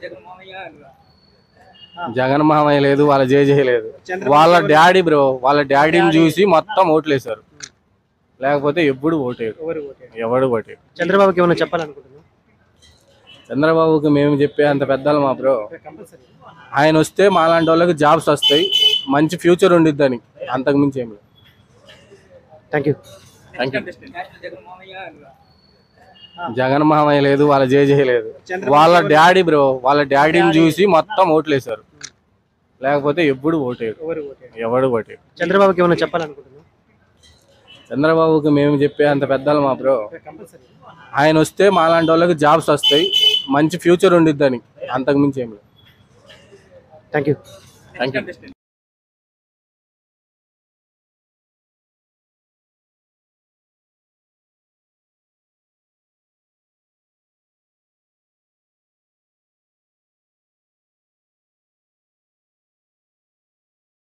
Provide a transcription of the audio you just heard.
జగన్ మామయ్య లేదు వాళ్ళ జేజే లేదు వాళ్ళ డాడీ బ్రో వాళ్ళ డాడీని చూసి మొత్తం ఓట్లేశారు లేకపోతే ఎప్పుడు ఓటేరు ఎవడు ఓటేరు చంద్రబాబుకి ఏమైనా చెప్పాలనుకుంటున్నాను చంద్రబాబుకి మేము చెప్పే అంత పెద్దలు మా బ్రో ఆయన వస్తే మాలాంటి వాళ్ళకి జాబ్స్ వస్తాయి మంచి ఫ్యూచర్ ఉండిద్దని అంతకు మించి ఏం లేదు thank you thank you Jagan మామయ్య లేదు వాళ్ళ జేజే లేదు వాళ్ళ డాడీ బ్రో వాళ్ళ డాడీని చూసి మొత్తం ఓట్లేశారు లేకపోతే ఎప్పుడు ఓటేరు ఎవడు ఓటేరు చంద్రబాబుకి ఏమైనా చెప్పాలనుకుంటున్నాను చంద్రబాబుకి మేము చెప్పే అంత పెద్దలు మా బ్రో ఆయన వస్తే మాలాంటి వాళ్ళకి జాబ్స్ వస్తాయి మంచి ఫ్యూచర్ ఉండిద్దని అంతకు మించి ఏం లేదు థ్యాంక్ యూ థ్యాంక్ యూ